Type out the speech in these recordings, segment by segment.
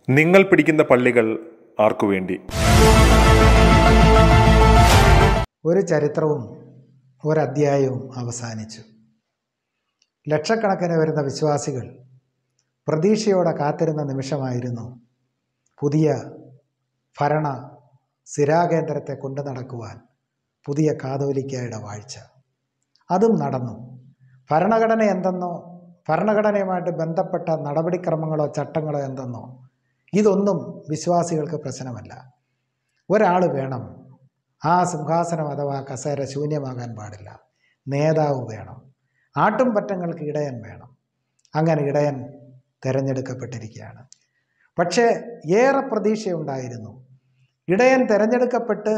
നിങ്ങൾ പിടിക്കുന്ന പള്ളികൾ ആർക്കു വേണ്ടി ഒരു ചരിത്രവും ഒരധ്യായവും അവസാനിച്ചു ലക്ഷക്കണക്കിന് വരുന്ന വിശ്വാസികൾ പ്രതീക്ഷയോടെ കാത്തിരുന്ന നിമിഷമായിരുന്നു പുതിയ ഭരണ സ്ഥിരാകേന്ദ്രത്തെ കൊണ്ടു നടക്കുവാൻ പുതിയ കാതോലിക്കയുടെ വാഴ്ച അതും നടന്നു ഭരണഘടന എന്തെന്നോ ഭരണഘടനയുമായിട്ട് ബന്ധപ്പെട്ട നടപടിക്രമങ്ങളോ ചട്ടങ്ങളോ എന്തെന്നോ ഇതൊന്നും വിശ്വാസികൾക്ക് പ്രശ്നമല്ല ഒരാൾ വേണം ആ സിംഹാസനം അഥവാ കസേര ശൂന്യമാകാൻ പാടില്ല നേതാവ് വേണം ആട്ടും പറ്റങ്ങൾക്ക് ഇടയൻ വേണം അങ്ങനെ ഇടയൻ തിരഞ്ഞെടുക്കപ്പെട്ടിരിക്കുകയാണ് പക്ഷേ ഏറെ പ്രതീക്ഷയുണ്ടായിരുന്നു ഇടയൻ തിരഞ്ഞെടുക്കപ്പെട്ട്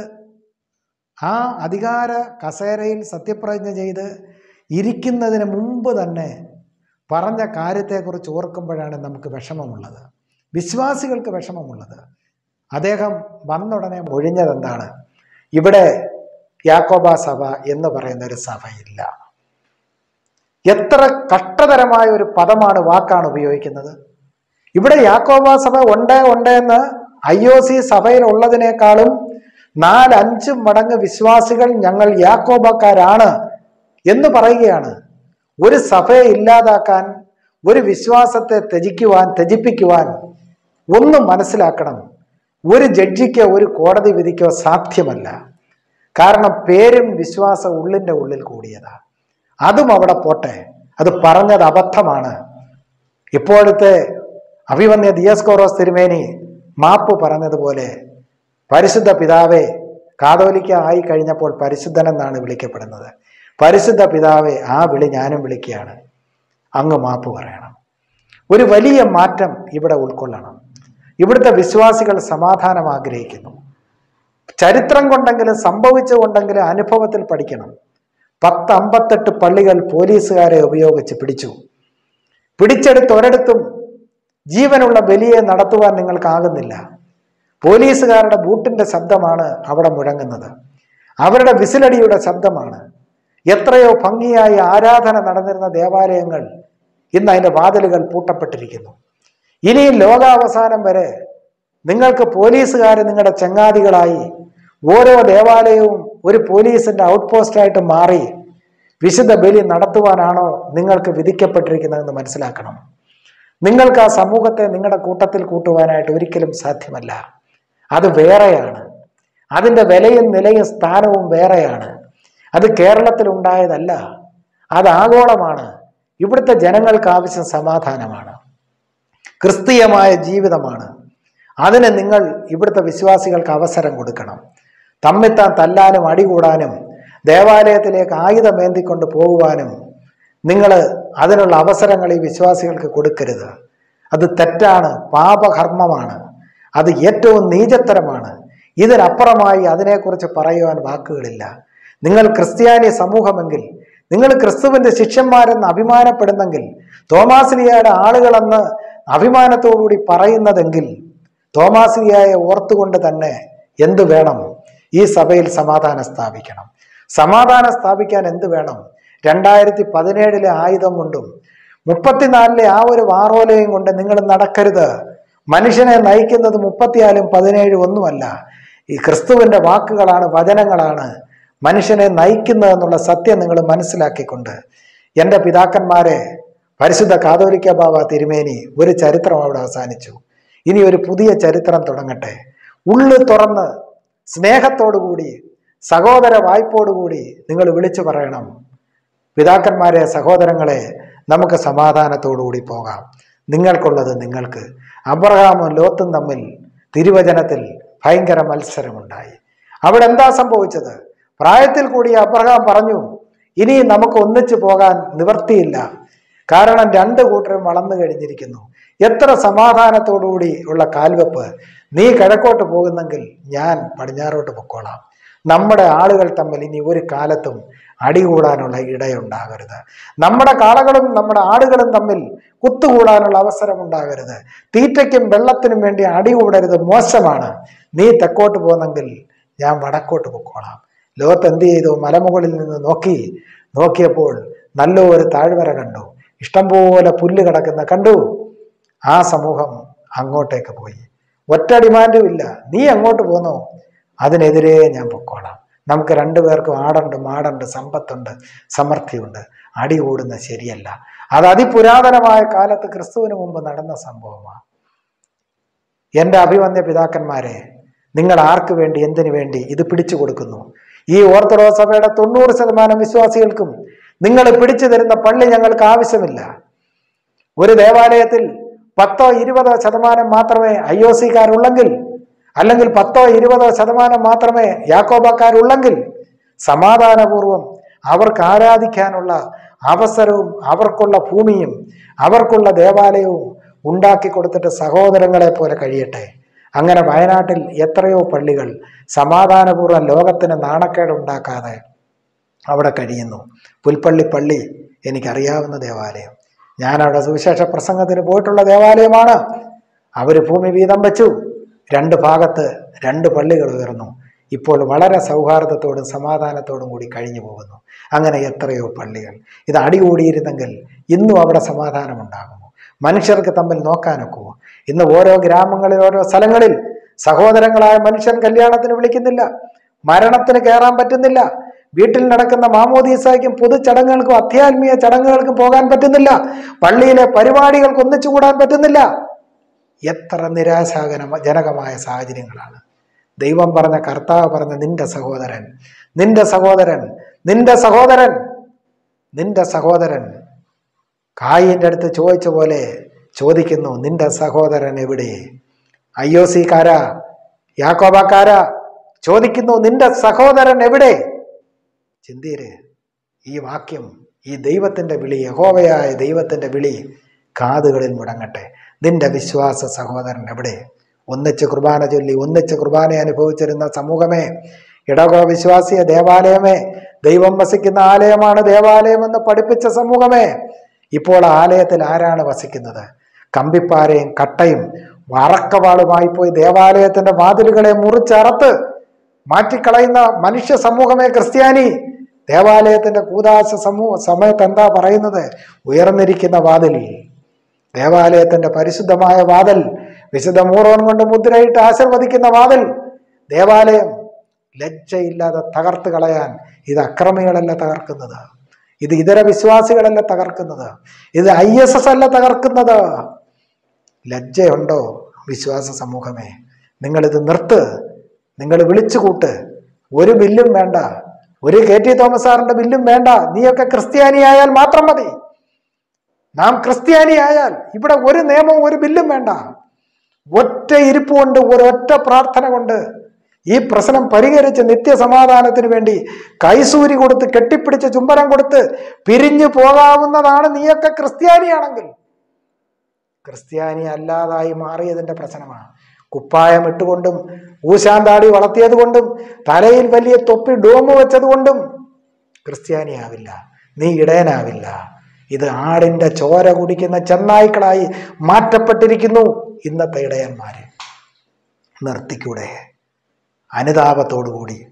ആ അധികാര കസേരയിൽ സത്യപ്രതിജ്ഞ ചെയ്ത് ഇരിക്കുന്നതിന് മുമ്പ് തന്നെ പറഞ്ഞ കാര്യത്തെക്കുറിച്ച് ഓർക്കുമ്പോഴാണ് നമുക്ക് വിഷമമുള്ളത് വിശ്വാസികൾക്ക് വിഷമമുള്ളത് അദ്ദേഹം വന്നുടനെ ഒഴിഞ്ഞതെന്താണ് ഇവിടെ യാക്കോബ സഭ എന്ന് പറയുന്ന ഒരു സഭയില്ല എത്ര കഷ്ടതരമായ ഒരു പദമാണ് വാക്കാണ് ഉപയോഗിക്കുന്നത് ഇവിടെ യാക്കോബ സഭ ഉണ്ട് ഉണ്ട് എന്ന് ഐ ഒ സി സഭയിൽ ഉള്ളതിനേക്കാളും നാലഞ്ച് മടങ്ങ് വിശ്വാസികൾ ഞങ്ങൾ യാക്കോബക്കാരാണ് എന്ന് പറയുകയാണ് ഒരു സഭയെ ഇല്ലാതാക്കാൻ ഒരു വിശ്വാസത്തെ ത്യജിക്കുവാൻ ത്യജിപ്പിക്കുവാൻ ഒന്നും മനസ്സിലാക്കണം ഒരു ജഡ്ജിക്കോ ഒരു കോടതി വിധിക്കോ സാധ്യമല്ല കാരണം പേരും വിശ്വാസം ഉള്ളിൻ്റെ ഉള്ളിൽ കൂടിയതാ അതും അവിടെ പോട്ടെ അത് പറഞ്ഞത് അബദ്ധമാണ് ഇപ്പോഴത്തെ അഭിമന്യ ദിയസ്കോറോസ് തിരുമേനി മാപ്പ് പറഞ്ഞതുപോലെ പരിശുദ്ധ പിതാവെ കാതോലിക്ക ആയി കഴിഞ്ഞപ്പോൾ പരിശുദ്ധൻ എന്നാണ് വിളിക്കപ്പെടുന്നത് പരിശുദ്ധ പിതാവെ ആ വിളി ഞാനും വിളിക്കുകയാണ് അങ്ങ് മാപ്പ് പറയണം ഒരു വലിയ മാറ്റം ഇവിടെ ഉൾക്കൊള്ളണം ഇവിടുത്തെ വിശ്വാസികൾ സമാധാനം ആഗ്രഹിക്കുന്നു ചരിത്രം കൊണ്ടെങ്കിലും സംഭവിച്ചുകൊണ്ടെങ്കിലും അനുഭവത്തിൽ പഠിക്കണം പത്ത് അമ്പത്തെട്ട് പള്ളികൾ പോലീസുകാരെ ഉപയോഗിച്ച് പിടിച്ചു പിടിച്ചെടുത്ത് ഒരിടത്തും ജീവനുള്ള ബലിയെ നടത്തുവാൻ നിങ്ങൾക്കാകുന്നില്ല പോലീസുകാരുടെ ബൂട്ടിന്റെ ശബ്ദമാണ് അവിടെ മുഴങ്ങുന്നത് അവരുടെ വിസിലടിയുടെ ശബ്ദമാണ് എത്രയോ ഭംഗിയായി ആരാധന നടന്നിരുന്ന ദേവാലയങ്ങൾ ഇന്ന് അതിൻ്റെ വാതിലുകൾ പൂട്ടപ്പെട്ടിരിക്കുന്നു ഇനിയും ലോകാവസാനം വരെ നിങ്ങൾക്ക് പോലീസുകാർ നിങ്ങളുടെ ചങ്ങാതികളായി ഓരോ ദേവാലയവും ഒരു പോലീസിന്റെ ഔട്ട് പോസ്റ്റായിട്ട് മാറി വിശുദ്ധ ബലി നടത്തുവാനാണോ നിങ്ങൾക്ക് വിധിക്കപ്പെട്ടിരിക്കുന്നതെന്ന് മനസ്സിലാക്കണം നിങ്ങൾക്ക് ആ സമൂഹത്തെ നിങ്ങളുടെ കൂട്ടത്തിൽ കൂട്ടുവാനായിട്ട് ഒരിക്കലും സാധ്യമല്ല അത് വേറെയാണ് അതിൻ്റെ വിലയും നിലയും സ്ഥാനവും വേറെയാണ് അത് കേരളത്തിൽ ഉണ്ടായതല്ല അത് ആഗോളമാണ് ഇവിടുത്തെ ജനങ്ങൾക്ക് ആവശ്യം സമാധാനമാണ് ക്രിസ്തീയമായ ജീവിതമാണ് അതിന് നിങ്ങൾ ഇവിടുത്തെ വിശ്വാസികൾക്ക് അവസരം കൊടുക്കണം തമ്മിത്താൻ തല്ലാനും അടികൂടാനും ദേവാലയത്തിലേക്ക് ആയുധമേന്തിക്കൊണ്ട് പോകുവാനും നിങ്ങൾ അതിനുള്ള അവസരങ്ങൾ ഈ വിശ്വാസികൾക്ക് കൊടുക്കരുത് അത് തെറ്റാണ് പാപകർമ്മമാണ് അത് ഏറ്റവും നീചത്തരമാണ് ഇതിനപ്പുറമായി അതിനെക്കുറിച്ച് പറയുവാൻ വാക്കുകളില്ല നിങ്ങൾ ക്രിസ്ത്യാനി സമൂഹമെങ്കിൽ നിങ്ങൾ ക്രിസ്തുവിന്റെ ശിഷ്യന്മാരെന്ന് അഭിമാനപ്പെടുന്നെങ്കിൽ തോമാസ്ലിയയുടെ ആളുകളെന്ന് അഭിമാനത്തോടുകൂടി പറയുന്നതെങ്കിൽ തോമാസ്ലിയായെ ഓർത്തുകൊണ്ട് തന്നെ എന്തു വേണം ഈ സഭയിൽ സമാധാനം സ്ഥാപിക്കണം സമാധാനം സ്ഥാപിക്കാൻ എന്ത് വേണം രണ്ടായിരത്തി പതിനേഴിലെ ആയുധം കൊണ്ടും മുപ്പത്തിനാലിലെ ആ ഒരു വാറോലയും കൊണ്ട് നിങ്ങൾ നടക്കരുത് മനുഷ്യനെ നയിക്കുന്നത് മുപ്പത്തിനാലും പതിനേഴും ഒന്നുമല്ല ഈ ക്രിസ്തുവിന്റെ വാക്കുകളാണ് വചനങ്ങളാണ് മനുഷ്യനെ നയിക്കുന്നതെന്നുള്ള സത്യം നിങ്ങൾ മനസ്സിലാക്കിക്കൊണ്ട് എൻ്റെ പിതാക്കന്മാരെ പരിശുദ്ധ കാതോലിക്ക ബാബ തിരുമേനി ഒരു ചരിത്രം അവിടെ അവസാനിച്ചു ഇനി ഒരു പുതിയ ചരിത്രം തുടങ്ങട്ടെ ഉള്ളു തുറന്ന് സ്നേഹത്തോടുകൂടി സഹോദര വായ്പോടുകൂടി നിങ്ങൾ വിളിച്ചു പറയണം പിതാക്കന്മാരെ സഹോദരങ്ങളെ നമുക്ക് സമാധാനത്തോടുകൂടി പോകാം നിങ്ങൾക്കുള്ളത് നിങ്ങൾക്ക് അബ്രഹാമും ലോത്തും തമ്മിൽ തിരുവചനത്തിൽ ഭയങ്കര മത്സരമുണ്ടായി അവിടെ എന്താ സംഭവിച്ചത് പ്രായത്തിൽ കൂടി അബ്രഹാം പറഞ്ഞു ഇനി നമുക്ക് ഒന്നിച്ചു പോകാൻ നിവർത്തിയില്ല കാരണം രണ്ട് കൂട്ടരും വളർന്നു കഴിഞ്ഞിരിക്കുന്നു എത്ര സമാധാനത്തോടുകൂടി ഉള്ള കാൽവെപ്പ് നീ കിഴക്കോട്ട് പോകുന്നെങ്കിൽ ഞാൻ പടിഞ്ഞാറോട്ട് പൊക്കോളാം നമ്മുടെ ആളുകൾ തമ്മിൽ ഇനി ഒരു കാലത്തും അടികൂടാനുള്ള ഇടയുണ്ടാകരുത് നമ്മുടെ കാളകളും നമ്മുടെ ആടുകളും തമ്മിൽ കുത്തുകൂടാനുള്ള അവസരം ഉണ്ടാകരുത് തീറ്റയ്ക്കും വെള്ളത്തിനും വേണ്ടി അടികൂടരുത് മോശമാണ് നീ തെക്കോട്ട് പോകുന്നെങ്കിൽ ഞാൻ വടക്കോട്ട് പൊക്കോളാം ലോകത്ത് എന്ത് ചെയ്തു മലമുകളിൽ നിന്ന് നോക്കി നോക്കിയപ്പോൾ നല്ലൊരു താഴ്വര കണ്ടു ഇഷ്ടംപോലെ പുല്ല് കിടക്കുന്ന കണ്ടു ആ സമൂഹം അങ്ങോട്ടേക്ക് പോയി ഒറ്റ ഡിമാൻഡും ഇല്ല നീ അങ്ങോട്ട് പോന്നോ അതിനെതിരെ ഞാൻ പൊക്കോളാം നമുക്ക് രണ്ടുപേർക്കും ആടുണ്ട് മാടുണ്ട് സമ്പത്തുണ്ട് സമൃദ്ധിയുണ്ട് അടി കൂടുന്നത് ശരിയല്ല അത് അതിപുരാതനമായ കാലത്ത് ക്രിസ്തുവിന് മുമ്പ് നടന്ന സംഭവമാണ് എൻ്റെ അഭിവന്യ പിതാക്കന്മാരെ നിങ്ങൾ ആർക്ക് വേണ്ടി എന്തിനു വേണ്ടി ഇത് പിടിച്ചു കൊടുക്കുന്നു ഈ ഓർത്തഡോക്സ് സഭയുടെ തൊണ്ണൂറ് ശതമാനം വിശ്വാസികൾക്കും നിങ്ങൾ പിടിച്ചു തരുന്ന പള്ളി ഞങ്ങൾക്ക് ആവശ്യമില്ല ഒരു ദേവാലയത്തിൽ പത്തോ ഇരുപതോ ശതമാനം മാത്രമേ ഐ ഒ സിക്കാരുള്ളെങ്കിൽ അല്ലെങ്കിൽ പത്തോ ഇരുപതോ ശതമാനം മാത്രമേ യാക്കോബക്കാരുള്ളെങ്കിൽ സമാധാനപൂർവം അവർക്ക് ആരാധിക്കാനുള്ള അവസരവും അവർക്കുള്ള ഭൂമിയും അവർക്കുള്ള ദേവാലയവും ഉണ്ടാക്കി കൊടുത്തിട്ട് സഹോദരങ്ങളെ പോലെ കഴിയട്ടെ അങ്ങനെ വയനാട്ടിൽ എത്രയോ പള്ളികൾ സമാധാനപൂർവ്വം ലോകത്തിന് നാണക്കേടുണ്ടാക്കാതെ അവിടെ കഴിയുന്നു പുൽപ്പള്ളി പള്ളി എനിക്കറിയാവുന്ന ദേവാലയം ഞാൻ അവിടെ സുവിശേഷ പ്രസംഗത്തിന് പോയിട്ടുള്ള ദേവാലയമാണ് അവർ ഭൂമി വീതം വെച്ചു രണ്ട് ഭാഗത്ത് രണ്ട് പള്ളികൾ ഉയർന്നു ഇപ്പോൾ വളരെ സൗഹാർദ്ദത്തോടും സമാധാനത്തോടും കൂടി കഴിഞ്ഞു പോകുന്നു അങ്ങനെ എത്രയോ പള്ളികൾ ഇത് അടികൂടിയിരുന്നെങ്കിൽ ഇന്നും അവിടെ സമാധാനമുണ്ടാകുമോ മനുഷ്യർക്ക് തമ്മിൽ നോക്കാനൊക്കുമോ ഇന്ന് ഓരോ ഗ്രാമങ്ങളിൽ ഓരോ സ്ഥലങ്ങളിൽ സഹോദരങ്ങളായ മനുഷ്യൻ കല്യാണത്തിന് വിളിക്കുന്നില്ല മരണത്തിന് കയറാൻ പറ്റുന്നില്ല വീട്ടിൽ നടക്കുന്ന മാമോദീസയ്ക്കും പൊതുചടങ്ങുകൾക്കും അത്യാത്മീയ ചടങ്ങുകൾക്കും പോകാൻ പറ്റുന്നില്ല പള്ളിയിലെ പരിപാടികൾക്ക് ഒന്നിച്ചുകൂടാൻ പറ്റുന്നില്ല എത്ര നിരാശാകന ജനകമായ സാഹചര്യങ്ങളാണ് ദൈവം പറഞ്ഞ കർത്താവ് പറഞ്ഞ നിന്റെ സഹോദരൻ നിന്റെ സഹോദരൻ നിന്റെ സഹോദരൻ നിന്റെ സഹോദരൻ കായിൻ്റെ അടുത്ത് ചോദിച്ച പോലെ ചോദിക്കുന്നു നിന്റെ സഹോദരൻ എവിടെ അയ്യോ സിക്കാരാ യാക്കോബാക്കാരാ ചോദിക്കുന്നു നിന്റെ സഹോദരൻ എവിടെ ചിന്തീര് ഈ വാക്യം ഈ ദൈവത്തിൻ്റെ വിളി യഹോവയായ ദൈവത്തിൻ്റെ വിളി കാതുകളിൽ മുടങ്ങട്ടെ നിന്റെ വിശ്വാസ സഹോദരൻ എവിടെ ഒന്നിച്ച് കുർബാന ചൊല്ലി ഒന്നിച്ച് കുർബാന അനുഭവിച്ചിരുന്ന സമൂഹമേ ഇടകോ വിശ്വാസിയ ദേവാലയമേ ദൈവം വസിക്കുന്ന ആലയമാണ് ദേവാലയമെന്ന് പഠിപ്പിച്ച സമൂഹമേ ഇപ്പോൾ ആലയത്തിൽ ആരാണ് വസിക്കുന്നത് കമ്പിപ്പാരയും കട്ടയും വറക്കവാളുമായി പോയി ദേവാലയത്തിന്റെ വാതിലുകളെ മുറിച്ചറത്ത് മാറ്റിക്കളയുന്ന മനുഷ്യ സമൂഹമേ ക്രിസ്ത്യാനി ദേവാലയത്തിന്റെ കൂതാശ സമൂഹ സമയത്ത് എന്താ പറയുന്നത് ഉയർന്നിരിക്കുന്ന വാതിൽ ദേവാലയത്തിന്റെ പരിശുദ്ധമായ വാതിൽ വിശുദ്ധ മൂറോൻ കൊണ്ട് മുദ്രയിട്ട് ആശീർവദിക്കുന്ന വാതിൽ ദേവാലയം ലജ്ജയില്ലാതെ തകർത്ത് കളയാൻ ഇത് അക്രമികളല്ല തകർക്കുന്നത് ഇത് ഇതര വിശ്വാസികളല്ല തകർക്കുന്നത് ഇത് ഐ എസ് എസ് അല്ല തകർക്കുന്നത് ലജ്ജയുണ്ടോ വിശ്വാസ സമൂഹമേ നിങ്ങളിത് നിർത്ത് നിങ്ങൾ വിളിച്ചുകൂട്ട് ഒരു ബില്ലും വേണ്ട ഒരു കെ ടി തോമസ് സാറിന്റെ ബില്ലും വേണ്ട നീയൊക്കെ ക്രിസ്ത്യാനിയായാൽ മാത്രം മതി നാം ക്രിസ്ത്യാനിയായാൽ ഇവിടെ ഒരു നിയമവും ഒരു ബില്ലും വേണ്ട ഒറ്റ ഇരിപ്പ് കൊണ്ട് ഒരൊറ്റ പ്രാർത്ഥന കൊണ്ട് ഈ പ്രശ്നം പരിഹരിച്ച് നിത്യസമാധാനത്തിന് വേണ്ടി കൈസൂരി കൊടുത്ത് കെട്ടിപ്പിടിച്ച് ചുംബനം കൊടുത്ത് പിരിഞ്ഞു പോകാവുന്നതാണ് നീയൊക്കെ ക്രിസ്ത്യാനിയാണെങ്കിൽ ക്രിസ്ത്യാനി അല്ലാതായി മാറിയതിന്റെ പ്രശ്നമാണ് കുപ്പായം ഇട്ടുകൊണ്ടും ഊശാന്താടി വളർത്തിയത് കൊണ്ടും തലയിൽ വലിയ തൊപ്പി ഡോമ് വെച്ചത് കൊണ്ടും ക്രിസ്ത്യാനിയാവില്ല നീ ഇടയനാവില്ല ഇത് ആടിന്റെ ചോര കുടിക്കുന്ന ചെന്നായ്ക്കളായി മാറ്റപ്പെട്ടിരിക്കുന്നു ഇന്നത്തെ ഇടയന്മാര് നിർത്തിക്കൂടെ അനുതാപത്തോടുകൂടി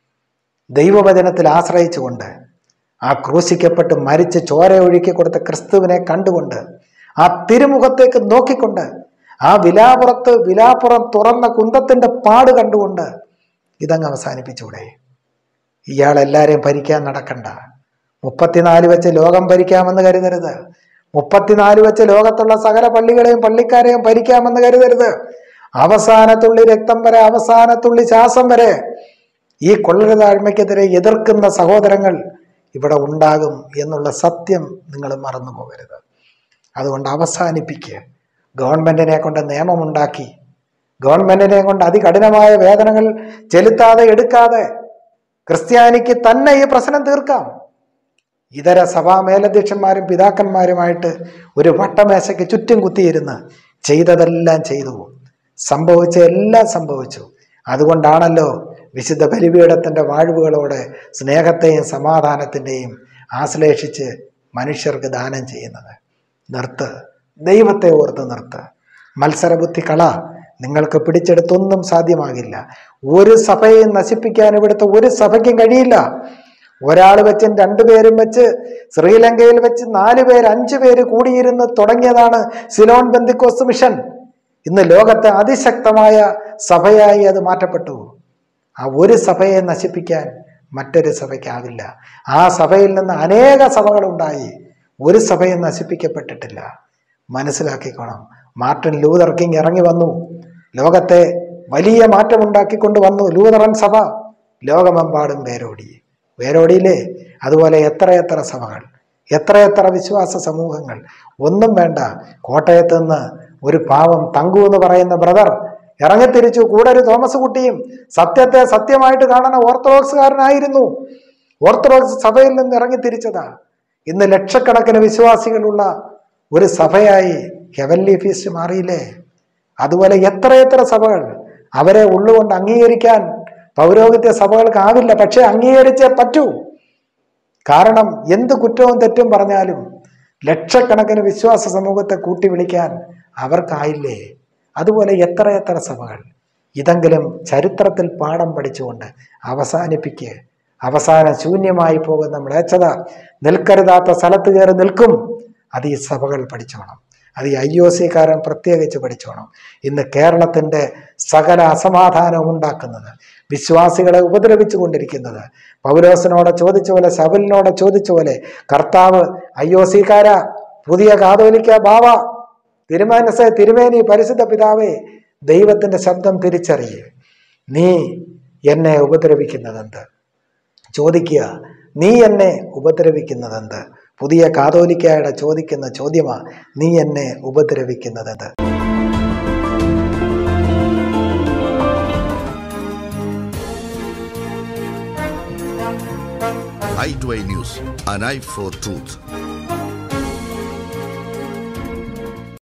ദൈവവചനത്തിൽ ആശ്രയിച്ചുകൊണ്ട് ആ ക്രൂശിക്കപ്പെട്ട് മരിച്ച് ചോര ഒഴുക്കി കൊടുത്ത ക്രിസ്തുവിനെ കണ്ടുകൊണ്ട് ആ തിരുമുഖത്തേക്ക് നോക്കിക്കൊണ്ട് ആ വിലാപുറത്ത് വിലാപ്പുറം തുറന്ന കുന്തത്തിന്റെ പാട് കണ്ടുകൊണ്ട് ഇതങ്ങ് അവസാനിപ്പിച്ചൂടെ ഇയാൾ എല്ലാരെയും ഭരിക്കാൻ നടക്കണ്ട മുപ്പത്തിനാല് വെച്ച് ലോകം ഭരിക്കാമെന്ന് കരുതരുത് മുപ്പത്തിനാല് വെച്ച് ലോകത്തുള്ള സകല പള്ളികളെയും പള്ളിക്കാരെയും ഭരിക്കാമെന്ന് കരുതരുത് അവസാനത്തുള്ളി രക്തം വരെ അവസാനത്തുള്ളി ശ്വാസം വരെ ഈ കൊള്ളരുതാഴ്മയ്ക്കെതിരെ എതിർക്കുന്ന സഹോദരങ്ങൾ ഇവിടെ ഉണ്ടാകും എന്നുള്ള സത്യം നിങ്ങൾ മറന്നു പോകരുത് അതുകൊണ്ട് അവസാനിപ്പിക്കുക ഗവൺമെന്റിനെ കൊണ്ട് നിയമമുണ്ടാക്കി ഗവൺമെന്റിനെ കൊണ്ട് അതികഠിനമായ വേതനങ്ങൾ ചെലുത്താതെ എടുക്കാതെ ക്രിസ്ത്യാനിക്ക് തന്നെ ഈ പ്രശ്നം തീർക്കാം ഇതര സഭാ മേലധ്യക്ഷന്മാരും പിതാക്കന്മാരുമായിട്ട് ഒരു വട്ടമേശയ്ക്ക് ചുറ്റും കുത്തിയിരുന്ന് ചെയ്തതെല്ലാം ചെയ്തു സംഭവിച്ച എല്ലാം സംഭവിച്ചു അതുകൊണ്ടാണല്ലോ വിശുദ്ധ ബലിപീഠത്തിന്റെ വാഴ്വുകളോടെ സ്നേഹത്തെയും സമാധാനത്തിൻ്റെയും ആശ്ലേഷിച്ച് മനുഷ്യർക്ക് ദാനം ചെയ്യുന്നത് നിർത്ത് ദൈവത്തെ ഓർത്ത് നിർത്ത് മത്സരബുദ്ധി കള നിങ്ങൾക്ക് പിടിച്ചെടുത്തൊന്നും സാധ്യമാകില്ല ഒരു സഭയെയും നശിപ്പിക്കാൻ ഇവിടുത്തെ ഒരു സഭയ്ക്കും കഴിയില്ല ഒരാൾ വെച്ചും രണ്ടുപേരും വെച്ച് ശ്രീലങ്കയിൽ വെച്ച് നാല് പേര് അഞ്ചു പേര് കൂടിയിരുന്ന് തുടങ്ങിയതാണ് സിലോൺ ബന്ദിക്കോസ് മിഷൻ ഇന്ന് ലോകത്തെ അതിശക്തമായ സഭയായി അത് മാറ്റപ്പെട്ടു ആ ഒരു സഭയെ നശിപ്പിക്കാൻ മറ്റൊരു സഭയ്ക്കാവില്ല ആ സഭയിൽ നിന്ന് അനേക സഭകളുണ്ടായി ഒരു സഭയും നശിപ്പിക്കപ്പെട്ടിട്ടില്ല മനസ്സിലാക്കിക്കോണം മാർട്ടിൻ ലൂതർ കിങ് ഇറങ്ങി വന്നു ലോകത്തെ വലിയ മാറ്റമുണ്ടാക്കിക്കൊണ്ട് വന്നു ലൂതറൻ സഭ ലോകമെമ്പാടും വേരോടി വേരോടിയില്ലേ അതുപോലെ എത്രയെത്ര സഭകൾ എത്രയെത്ര വിശ്വാസ സമൂഹങ്ങൾ ഒന്നും വേണ്ട കോട്ടയത്ത് നിന്ന് ഒരു പാവം തങ്കു എന്ന് പറയുന്ന ബ്രദർ ഇറങ്ങിത്തിരിച്ചു കൂടെ ഒരു തോമസ് കുട്ടിയും സത്യത്തെ സത്യമായിട്ട് കാണുന്ന ഓർത്തഡോക്സുകാരനായിരുന്നു ഓർത്തഡോക്സ് സഭയിൽ നിന്ന് ഇറങ്ങിത്തിരിച്ചതാ ഇന്ന് ലക്ഷക്കണക്കിന് വിശ്വാസികളുള്ള ഒരു സഭയായി ഹെവൻലി ഫീസ്റ്റ് മാറിയില്ലേ അതുപോലെ എത്രയെത്ര സഭകൾ അവരെ ഉള്ളുകൊണ്ട് അംഗീകരിക്കാൻ പൗരോഹിത്യ സഭകൾക്കാവില്ല പക്ഷെ അംഗീകരിച്ചേ പറ്റൂ കാരണം എന്ത് കുറ്റവും തെറ്റും പറഞ്ഞാലും ലക്ഷക്കണക്കിന് വിശ്വാസ സമൂഹത്തെ കൂട്ടി വിളിക്കാൻ അവർക്കായില്ലേ അതുപോലെ എത്രയെത്ര സഭകൾ ഇതെങ്കിലും ചരിത്രത്തിൽ പാഠം പഠിച്ചുകൊണ്ട് അവസാനിപ്പിക്കുക അവസാനം ശൂന്യമായി പോകുന്ന മ്ലേച്ഛത നിൽക്കരുതാത്ത സ്ഥലത്ത് കയറി നിൽക്കും അത് ഈ സഭകൾ പഠിച്ചോണം അത് ഈ ഐ ഒ സിക്കാരൻ പ്രത്യേകിച്ച് പഠിച്ചോണം ഇന്ന് കേരളത്തിൻ്റെ സകല അസമാധാനവും ഉണ്ടാക്കുന്നത് വിശ്വാസികളെ ഉപദ്രവിച്ചു കൊണ്ടിരിക്കുന്നത് പൗലോസിനോട് ചോദിച്ച പോലെ ശബലിനോട് ചോദിച്ച പോലെ കർത്താവ് ഐ ഒ സിക്കാര പുതിയ കാതോലിക്ക ബാവ തിരുമാനസ തിരുമേനി പരിശുദ്ധ പിതാവേ ദൈവത്തിന്റെ ശബ്ദം തിരിച്ചറിയേ നീ എന്നെ ഉപദ്രവിക്കുന്നതെന്ത് ചോദിക്കുക നീ എന്നെ ഉപദ്രവിക്കുന്നതെന്ത് പുതിയ കാതോലിക്കായുടെ ചോദിക്കുന്ന ചോദ്യമാ നീ എന്നെ ഉപദ്രവിക്കുന്നതെന്ത് i2i News, an eye for truth.